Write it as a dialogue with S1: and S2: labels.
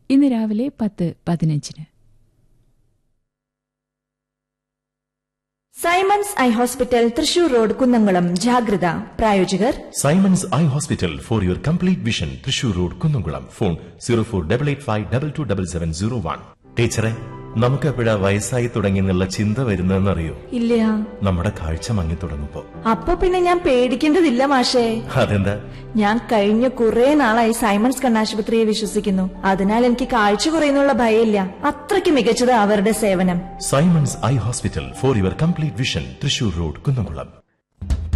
S1: ഇന്ന് രാവിലെ പത്ത് പതിനഞ്ചിന്
S2: Simons eye hospital Thrissur road Kunnamkulam ജാഗ്രത പ്രായോജകർ
S3: Simons eye hospital for your complete vision Thrissur road Kunnamkulam phone zero four double eight five double two double seven zero one ടീച്ചറെ നമുക്ക് എപ്പോഴാ വയസ്സായി തുടങ്ങി എന്നുള്ള ചിന്ത വരുന്നതെന്നറിയോ
S2: ഇല്ല
S3: നമ്മുടെ കാഴ്ച മങ്ങി തുടങ്ങുമ്പോ
S2: അപ്പൊ പിന്നെ ഞാൻ പേടിക്കേണ്ടതില്ല മാഷേ
S3: അതെന്താ
S2: ഞാൻ കഴിഞ്ഞ കുറെ നാളായി സൈമൺസ് കണ്ണാശുപത്രിയെ വിശ്വസിക്കുന്നു അതിനാൽ എനിക്ക് കാഴ്ച കുറയുന്നുള്ള ഭയമില്ല അത്രയ്ക്ക് മികച്ചത് അവരുടെ സേവനം
S3: Simons eye hospital for your complete vision Thrissur road Kunnamkulam